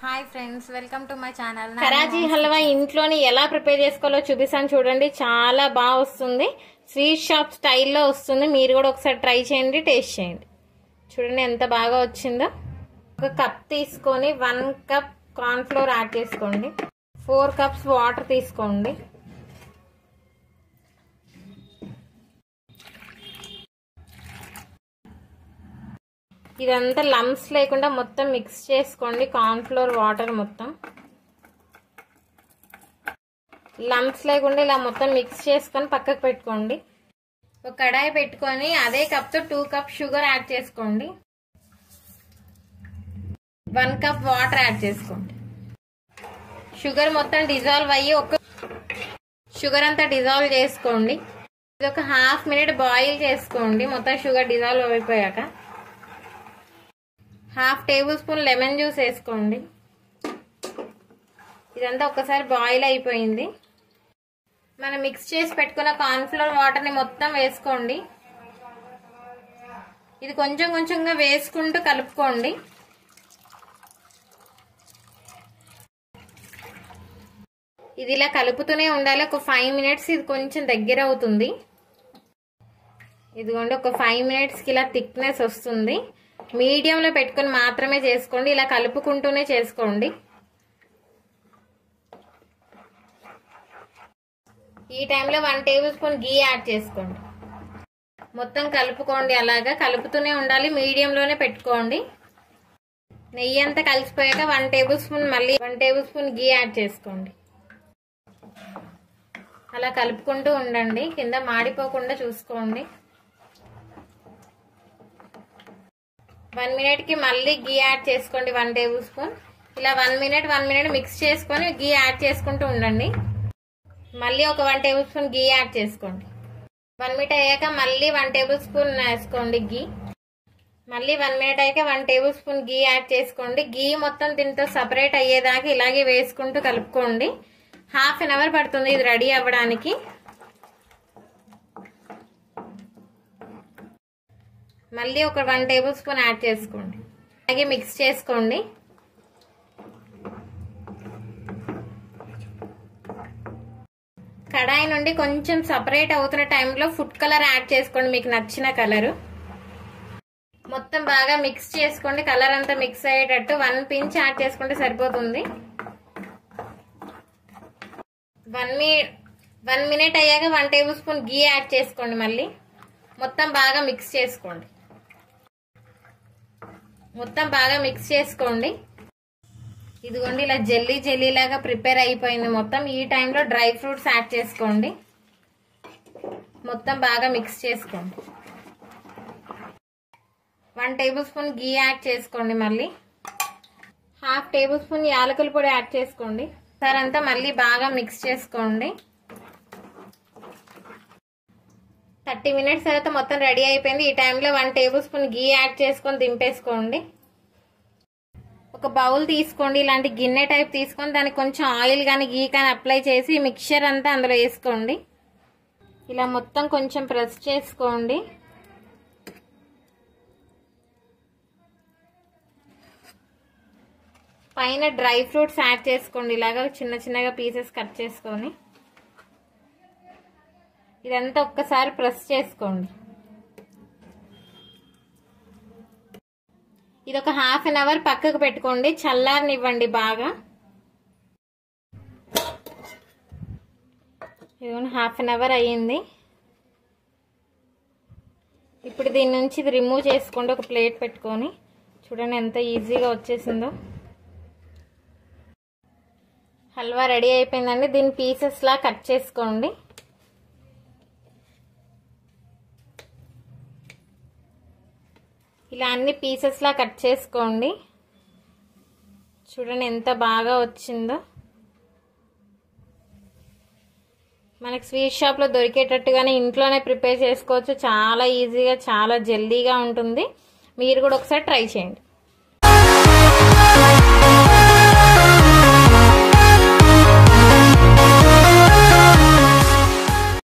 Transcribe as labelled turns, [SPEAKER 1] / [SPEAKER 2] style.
[SPEAKER 1] hi friends welcome to my channel
[SPEAKER 2] Karachi halwa ఇంట్లోని ఎలా prepare చేసుకోవాలో చూపిస్తాను చూడండి చాలా బాగా వస్తుంది స్వీట్ షాప్ స్టైల్లో వస్తుంది మీరు కూడా ఒకసారి ట్రై చేయండి టేస్ట్ చేయండి చూడండి ఎంత బాగా వచ్చిందో ఒక కప్ తీసుకొని one cup corn flour add చేసుకోండి ఫోర్ కప్స్ వాటర్ తీసుకోండి ఇదంతా లమ్స్ లేకుండా మొత్తం మిక్స్ చేసుకోండి కార్న్ ఫ్లోర్ వాటర్ మొత్తం లంప్స్ లేకుండా ఇలా మొత్తం మిక్స్ చేసుకొని పక్కకు పెట్టుకోండి ఒక కడాయి పెట్టుకొని అదే కప్తో టూ కప్ షుగర్ యాడ్ చేసుకోండి వన్ కప్ వాటర్ యాడ్ చేసుకోండి షుగర్ మొత్తం డిజాల్వ్ అయ్యి ఒక షుగర్ అంతా డిజాల్వ్ చేసుకోండి ఇది ఒక హాఫ్ మినిట్ బాయిల్ చేసుకోండి మొత్తం షుగర్ డిజాల్వ్ అయిపోయాక half tablespoon lemon juice వేసుకోండి ఇదంతా ఒకసారి బాయిల్ అయిపోయింది మనం మిక్స్ చేసి పెట్టుకున్న కార్న్ఫ్లోర్ వాటర్ని మొత్తం వేసుకోండి ఇది కొంచెం కొంచెంగా వేసుకుంటూ కలుపుకోండి ఇది ఇలా కలుపుతూనే ఉండాలి ఒక ఫైవ్ మినిట్స్ ఇది కొంచెం దగ్గర అవుతుంది ఇదిగోండి ఒక ఫైవ్ మినిట్స్కి ఇలా థిక్నెస్ వస్తుంది మీడియంలో పెట్టుకొని మాత్రమే చేసుకోండి ఇలా కలుపుకుంటూనే చేసుకోండి ఈ టైంలో one tablespoon ghee add చేసుకోండి మొత్తం కలుపుకోండి అలాగా కలుపుతూనే ఉండాలి మీడియంలోనే పెట్టుకోండి నెయ్యి అంతా కలిసిపోయాక వన్ టేబుల్ స్పూన్ మళ్ళీ one tablespoon ghee add చేసుకోండి అలా కలుపుకుంటూ ఉండండి కింద మాడిపోకుండా చూసుకోండి వన్ మినిట్కి మళ్ళీ గీ యాడ్ చేసుకోండి వన్ టేబుల్ స్పూన్ ఇలా one minute one minute mix చేసుకొని గీ యాడ్ చేసుకుంటూ ఉండండి మళ్ళీ ఒక one tablespoon ghee add చేసుకోండి వన్ మినిట్ అయ్యాక మళ్ళీ వన్ టేబుల్ స్పూన్ వేసుకోండి గీ మళ్ళీ వన్ మినిట్ అయ్యాక one tablespoon ghee add చేసుకోండి గీ మొత్తం దీంతో సపరేట్ అయ్యేదాకా ఇలాగే వేసుకుంటూ కలుపుకోండి హాఫ్ అన్ అవర్ పడుతుంది ఇది రెడీ అవ్వడానికి మళ్ళీ ఒక వన్ టేబుల్ స్పూన్ యాడ్ చేసుకోండి అలాగే మిక్స్ చేసుకోండి కడాయి నుండి కొంచెం సపరేట్ అవుతున్న టైంలో ఫుడ్ కలర్ యాడ్ చేసుకోండి మీకు నచ్చిన కలరు మొత్తం బాగా మిక్స్ చేసుకోండి కలర్ అంతా మిక్స్ అయ్యేటట్టు వన్ పించ్ యాడ్ చేసుకుంటే సరిపోతుంది వన్ మీ వన్ మినిట్ అయ్యాక one tablespoon ghee add చేసుకోండి మళ్ళీ మొత్తం బాగా మిక్స్ చేసుకోండి మొత్తం బాగా మిక్స్ చేసుకోండి ఇదిగోండి ఇలా జల్లీ జల్లీ లాగా ప్రిపేర్ అయిపోయింది మొత్తం ఈ టైంలో డ్రై ఫ్రూట్స్ యాడ్ చేసుకోండి మొత్తం బాగా మిక్స్ చేసుకోండి one tablespoon ghee add చేసుకోండి మళ్ళీ హాఫ్ టేబుల్ స్పూన్ యాలకుల పొడి యాడ్ చేసుకోండి సార్ అంతా మళ్ళీ బాగా మిక్స్ చేసుకోండి థర్టీ మినిట్స్ తర్వాత మొత్తం రెడీ అయిపోయింది ఈ టైంలో one tablespoon ghee add చేసుకొని దింపేసుకోండి ఒక బౌల్ తీసుకోండి ఇలాంటి గిన్నె టైప్ తీసుకొని దానికి కొంచెం ఆయిల్ కానీ గీ కానీ అప్లై చేసి మిక్చర్ అంతా అందులో వేసుకోండి ఇలా మొత్తం కొంచెం ప్రెస్ చేసుకోండి పైన డ్రై ఫ్రూట్స్ యాడ్ చేసుకోండి ఇలాగా చిన్న చిన్నగా పీసెస్ కట్ చేసుకొని ఇదంతా ఒక్కసారి ప్రెస్ చేసుకోండి ఇది ఒక హాఫ్ అన్ అవర్ పక్కకు పెట్టుకోండి చల్లారనివ్వండి బాగా ఇదిగోండి హాఫ్ అన్ అవర్ అయ్యింది ఇప్పుడు దీని నుంచి ఇది రిమూవ్ చేసుకోండి ఒక ప్లేట్ పెట్టుకొని చూడండి ఎంత ఈజీగా వచ్చేసిందో హల్వా రెడీ అయిపోయిందండి దీని పీసెస్లా కట్ చేసుకోండి ఇలా అన్ని పీసెస్లా కట్ చేసుకోండి చూడండి ఎంత బాగా వచ్చిందో మనకి స్వీట్ షాప్లో దొరికేటట్టుగానే ఇంట్లోనే ప్రిపేర్ చేసుకోవచ్చు చాలా ఈజీగా చాలా జల్దీగా ఉంటుంది మీరు కూడా ఒకసారి ట్రై చేయండి